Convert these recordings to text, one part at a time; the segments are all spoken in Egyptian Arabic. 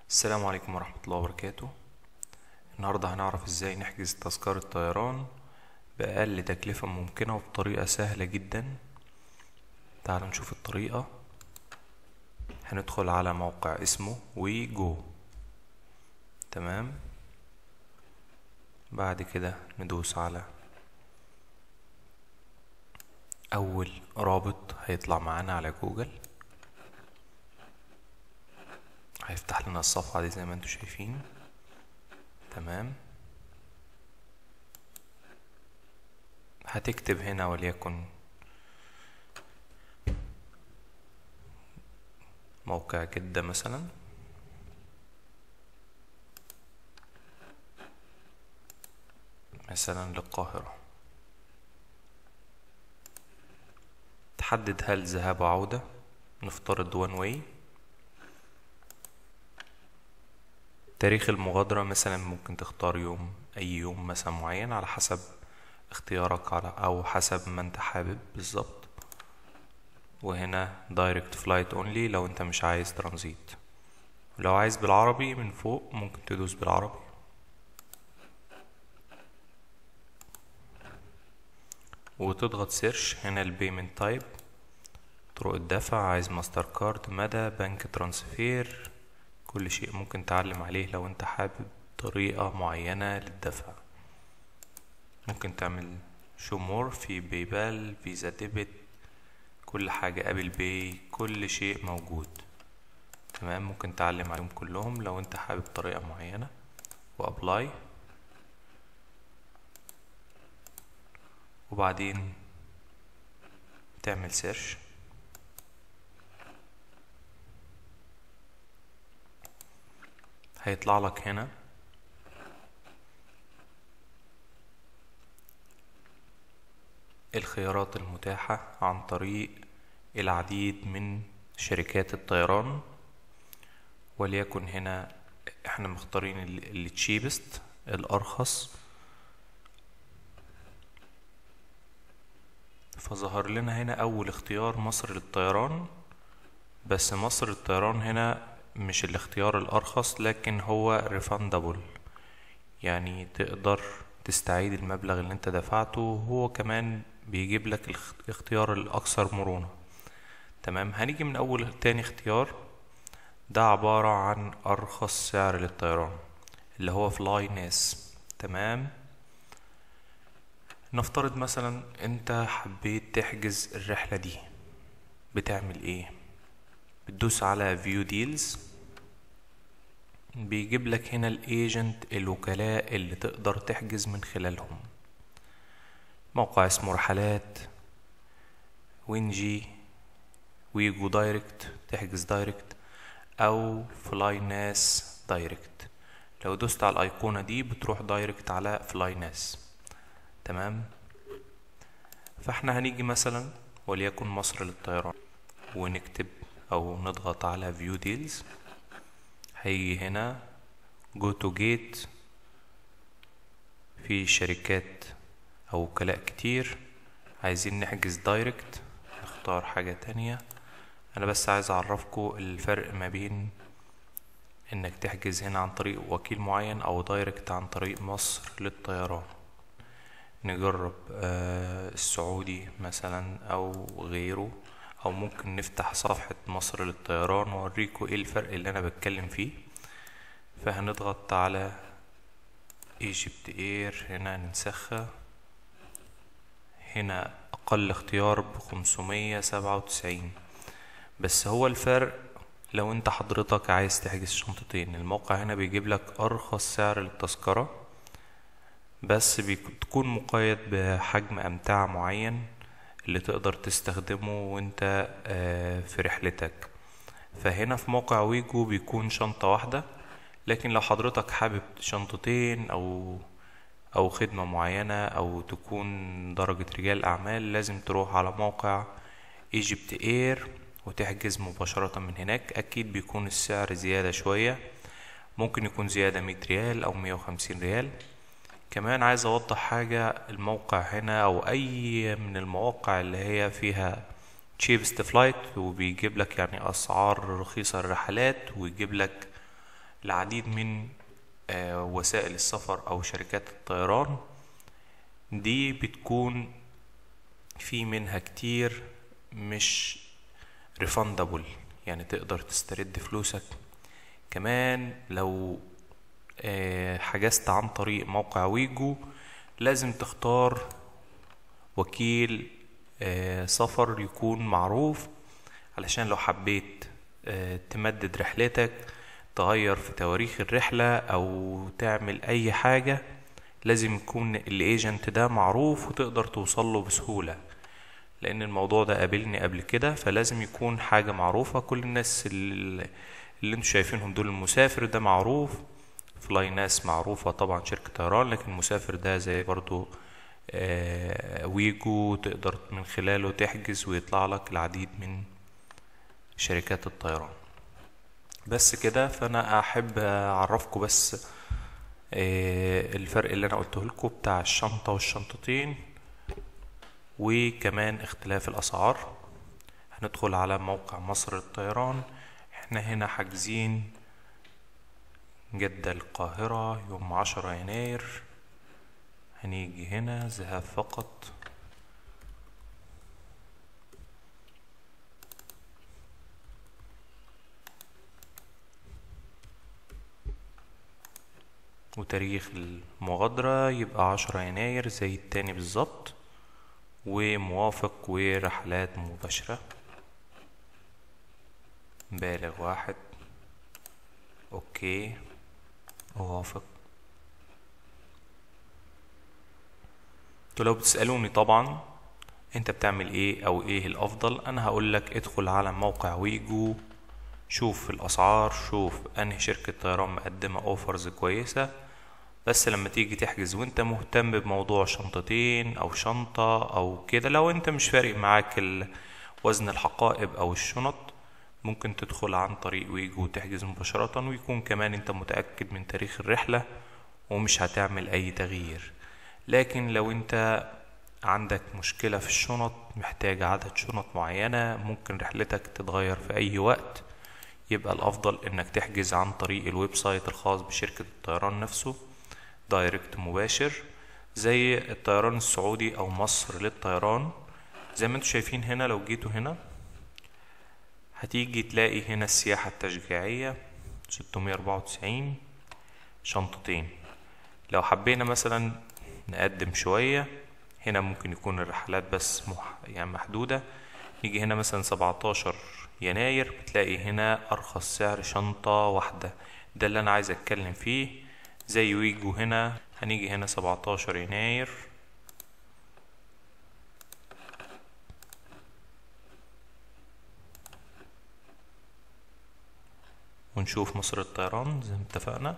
السلام عليكم ورحمة الله وبركاته النهاردة هنعرف ازاي نحجز تذكرة طيران بأقل تكلفة ممكنة وبطريقة سهلة جدا تعالوا نشوف الطريقة هندخل على موقع اسمه ويجو تمام بعد كده ندوس على أول رابط هيطلع معانا على جوجل هيفتح لنا الصفحة دي زي ما انتم شايفين تمام هتكتب هنا وليكن موقع جدة مثلا مثلا للقاهرة تحدد هل ذهاب وعودة نفترض وان واي تاريخ المغادرة مثلا ممكن تختار يوم أي يوم مثلا معين على حسب اختيارك على أو حسب ما انت حابب بالظبط وهنا دايركت فلايت اونلي لو انت مش عايز ترانزيت لو عايز بالعربي من فوق ممكن تدوس بالعربي وتضغط سيرش هنا البيمنت تايب طرق الدفع عايز ماستر كارد مدى بنك ترانسفير كل شيء ممكن تعلم عليه لو انت حابب طريقة معينة للدفع ممكن تعمل شو مور في بايبال فيزا ديبت كل حاجة ابل باي كل شيء موجود تمام ممكن تعلم عليهم كلهم لو انت حابب طريقة معينة وابلاي وبعدين تعمل سيرش هيطلع لك هنا الخيارات المتاحة عن طريق العديد من شركات الطيران وليكن هنا احنا مختارين التشيبست الأرخص فظهر لنا هنا أول اختيار مصر للطيران بس مصر للطيران هنا مش الاختيار الأرخص لكن هو ريفاندبل يعني تقدر تستعيد المبلغ اللي انت دفعته وهو كمان بيجيب لك الاختيار الأكثر مرونة تمام هنيجي من أول تاني اختيار ده عبارة عن أرخص سعر للطيران اللي هو فلاي ناس تمام نفترض مثلا انت حبيت تحجز الرحلة دي بتعمل ايه بتدوس على فيو ديلز بيجيب لك هنا الايجنت الوكلاء اللي تقدر تحجز من خلالهم موقع اسمه رحلات وينجي ويجو دايركت تحجز دايركت او فلاي ناس دايركت لو دوست على الايقونة دي بتروح دايركت على فلاي ناس تمام فاحنا هنيجي مثلا وليكن مصر للطيران ونكتب او نضغط على فيو ديلز هيجي هنا جو تو جيت في شركات او وكلاء كتير عايزين نحجز دايركت نختار حاجة تانية انا بس عايز اعرفكم الفرق ما بين انك تحجز هنا عن طريق وكيل معين او دايركت عن طريق مصر للطيران نجرب آه السعودي مثلا او غيره او ممكن نفتح صفحة مصر للطيران واوريكم ايه الفرق اللي انا بتكلم فيه فهنضغط على ايجيبت اير هنا ننسخها هنا اقل اختيار بخمسمية سبعة وتسعين بس هو الفرق لو انت حضرتك عايز تحجز شنطتين الموقع هنا بيجيب لك ارخص سعر للتذكرة بس بتكون مقيد بحجم امتعة معين اللي تقدر تستخدمه وانت في رحلتك فهنا في موقع ويجو بيكون شنطة واحدة لكن لو حضرتك حابب شنطتين او او خدمة معينة او تكون درجة رجال اعمال لازم تروح على موقع ايجيبت اير وتحجز مباشرة من هناك اكيد بيكون السعر زيادة شوية ممكن يكون زيادة مية ريال او مية وخمسين ريال كمان عايز اوضح حاجة الموقع هنا او اي من المواقع اللي هي فيها تشيبست فلايت وبيجيب لك يعني اسعار رخيصة الرحلات ويجيب لك العديد من آه، وسائل السفر او شركات الطيران دي بتكون في منها كتير مش refundable يعني تقدر تسترد فلوسك كمان لو آه، حجزت عن طريق موقع ويجو لازم تختار وكيل آه، سفر يكون معروف علشان لو حبيت آه، تمدد رحلتك تغير في تواريخ الرحلة او تعمل اي حاجة لازم يكون الايجنت ده معروف وتقدر توصله بسهولة لان الموضوع ده قابلني قبل كده فلازم يكون حاجة معروفة كل الناس اللي, اللي انتوا شايفينهم دول المسافر ده معروف فلاي ناس معروفة طبعا شركة طيران لكن المسافر ده زي برضو آه، ويجو تقدر من خلاله تحجز ويطلع لك العديد من شركات الطيران بس كده فانا احب اعرفكم بس آه، الفرق اللي انا قلته لكم بتاع الشنطة والشنطتين وكمان اختلاف الاسعار هندخل على موقع مصر للطيران احنا هنا حاجزين جدة القاهرة يوم عشرة يناير هنيجي هنا ذهاب فقط وتاريخ المغادرة يبقى عشرة يناير زي التاني بالظبط وموافق ورحلات مباشرة بالغ واحد اوكي اوافق انتوا لو بتسألوني طبعا انت بتعمل ايه او ايه الافضل انا هقولك ادخل على موقع ويجو شوف الاسعار شوف انهي شركة طيران مقدمة اوفرز كويسة بس لما تيجي تحجز وانت مهتم بموضوع شنطتين او شنطة او كده لو انت مش فارق معاك ال- وزن الحقائب او الشنط ممكن تدخل عن طريق ويجو وتحجز مباشرة ويكون كمان انت متأكد من تاريخ الرحلة ومش هتعمل اي تغيير لكن لو انت عندك مشكلة في الشنط محتاج عدد شنط معينة ممكن رحلتك تتغير في اي وقت يبقى الافضل انك تحجز عن طريق الويب سايت الخاص بشركة الطيران نفسه دايركت مباشر زي الطيران السعودي او مصر للطيران زي ما انتم شايفين هنا لو جيتوا هنا هتيجي تلاقي هنا السياحة التشجيعية 694 شنطتين لو حبينا مثلا نقدم شوية هنا ممكن يكون الرحلات بس مح... يعني محدودة نيجي هنا مثلا 17 يناير بتلاقي هنا أرخص سعر شنطة واحدة ده اللي أنا عايز أتكلم فيه زي ويجو هنا هنيجي هنا 17 يناير ونشوف مصر الطيران زي ما اتفقنا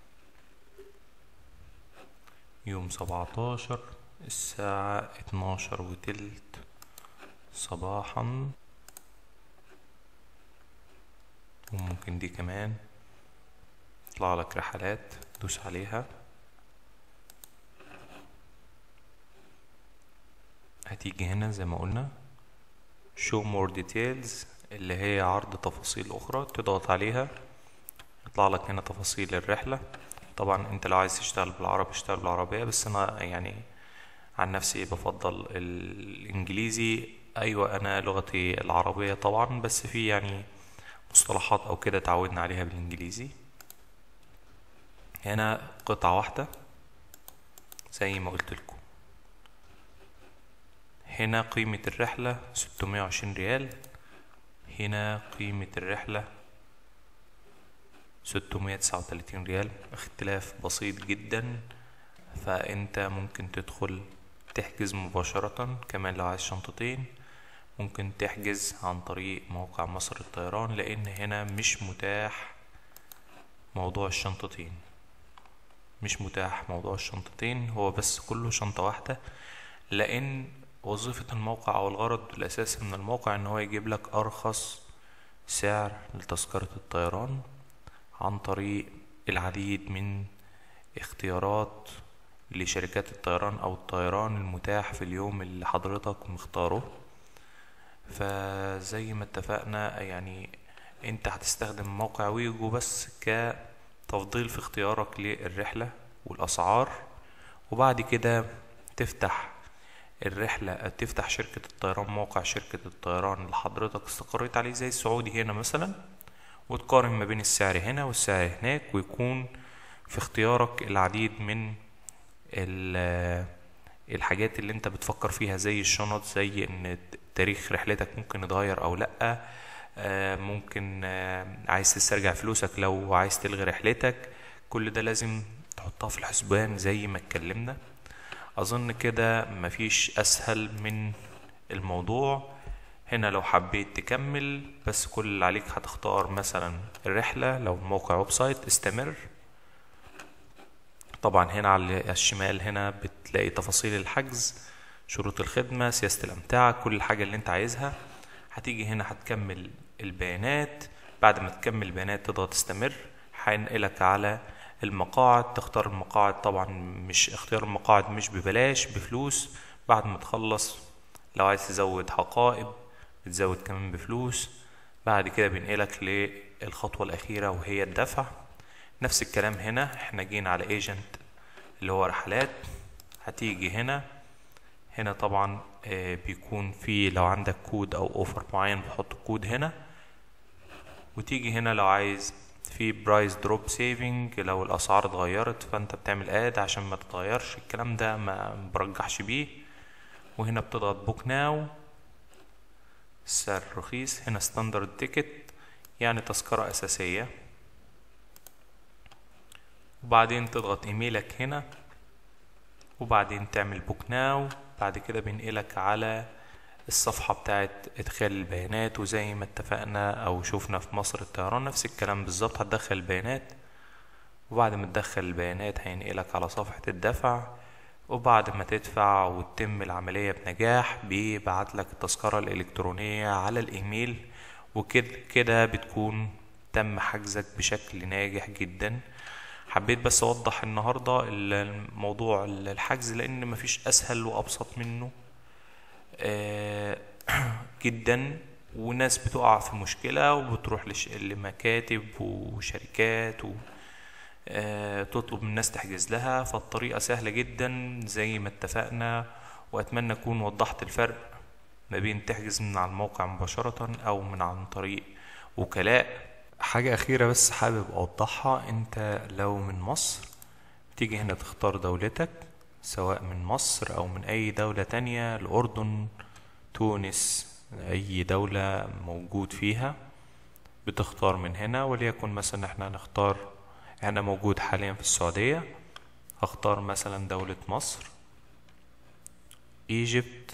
يوم سبعتاشر الساعة اتناشر وتلت صباحا وممكن دي كمان يطلع لك رحلات دوس عليها هتيجي هنا زي ما قلنا show more details اللي هي عرض تفاصيل أخرى تضغط عليها يطلع لك هنا تفاصيل الرحلة طبعا انت لو عايز تشتغل بالعربي اشتغل بالعربية بس انا يعني عن نفسي بفضل الانجليزي ايوه انا لغتي العربية طبعا بس في يعني مصطلحات او كده تعودنا عليها بالانجليزي هنا قطعة واحدة زي ما قلت لكم هنا قيمة الرحلة 620 ريال هنا قيمة الرحلة 639 ريال اختلاف بسيط جدا فانت ممكن تدخل تحجز مباشرة كمان لو عايز شنطتين ممكن تحجز عن طريق موقع مصر الطيران لان هنا مش متاح موضوع الشنطتين مش متاح موضوع الشنطتين هو بس كله شنطة واحدة لان وظيفة الموقع او الغرض الاساسي من الموقع ان هو يجيب لك ارخص سعر لتذكرة الطيران عن طريق العديد من اختيارات لشركات الطيران او الطيران المتاح في اليوم اللي حضرتك مختاره فزي ما اتفقنا يعني انت هتستخدم موقع ويجو بس تفضيل في اختيارك للرحلة والأسعار وبعد كده تفتح الرحلة تفتح شركة الطيران موقع شركة الطيران اللي حضرتك استقريت عليه زي السعودي هنا مثلا وتقارن ما بين السعر هنا والسعر هناك ويكون في اختيارك العديد من ال- الحاجات اللي انت بتفكر فيها زي الشنط زي ان تاريخ رحلتك ممكن يتغير او لأ آه، ممكن آه، عايز تسترجع فلوسك لو عايز تلغي رحلتك كل ده لازم تحطها في الحسبان زي ما اتكلمنا اظن كده مفيش اسهل من الموضوع هنا لو حبيت تكمل بس كل اللي عليك هتختار مثلا الرحلة لو الموقع ويب سايت استمر طبعا هنا على الشمال هنا بتلاقي تفاصيل الحجز شروط الخدمة سياسة الأمتعة كل الحاجة اللي انت عايزها هتيجي هنا هتكمل البيانات بعد ما تكمل البيانات تضغط استمر هينقلك على المقاعد تختار المقاعد طبعا مش اختيار المقاعد مش ببلاش بفلوس بعد ما تخلص لو عايز تزود حقائب بتزود كمان بفلوس بعد كده بينقلك للخطوة الأخيرة وهي الدفع نفس الكلام هنا احنا جينا على ايجنت اللي هو رحلات هتيجي هنا هنا طبعا آه، بيكون في لو عندك كود او اوفر معين بتحط الكود هنا وتيجي هنا لو عايز في برايس دروب سيفنج لو الاسعار اتغيرت فانت بتعمل اد عشان ما تتغيرش الكلام ده ما برجحش بيه وهنا بتضغط بوك ناو السعر رخيص هنا ستاندرد تيكت يعني تذكرة أساسية وبعدين تضغط ايميلك هنا وبعدين تعمل بوك ناو بعد كده بينقلك على الصفحة بتاعت ادخال البيانات وزي ما اتفقنا او شوفنا في مصر الطيران نفس الكلام بالظبط هتدخل البيانات وبعد ما تدخل البيانات هينقلك على صفحة الدفع وبعد ما تدفع وتتم العملية بنجاح بيبعت لك التذكرة الإلكترونية على الإيميل وكده كده بتكون تم حجزك بشكل ناجح جدا حبيت بس أوضح النهاردة الموضوع الحجز لأن مفيش أسهل وأبسط منه آه، جدا وناس بتقع في مشكلة وبتروح لش- لمكاتب وشركات و آه، تطلب من الناس تحجز لها فالطريقة سهلة جدا زي ما اتفقنا وأتمنى أكون وضحت الفرق ما بين تحجز من على الموقع مباشرة أو من عن طريق وكلاء حاجة أخيرة بس حابب أوضحها أنت لو من مصر تيجي هنا تختار دولتك سواء من مصر أو من أي دولة تانية الأردن تونس أي دولة موجود فيها بتختار من هنا وليكن مثلا احنا هنختار انا موجود حاليا في السعودية هختار مثلا دولة مصر ايجيبت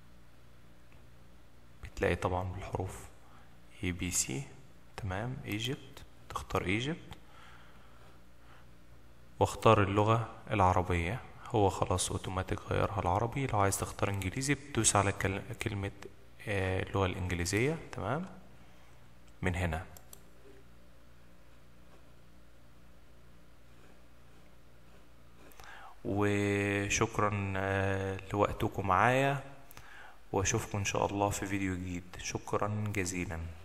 بتلاقي طبعا بالحروف اي بي سي تمام ايجيبت تختار ايجيبت واختار اللغة العربية هو خلاص اوتوماتيك غيرها العربي لو عايز تختار انجليزي بتدوس على كل- كلمة آه، اللغة الانجليزية تمام من هنا وشكرا آه، لوقتكم معايا واشوفكم ان شاء الله في فيديو جديد شكرا جزيلا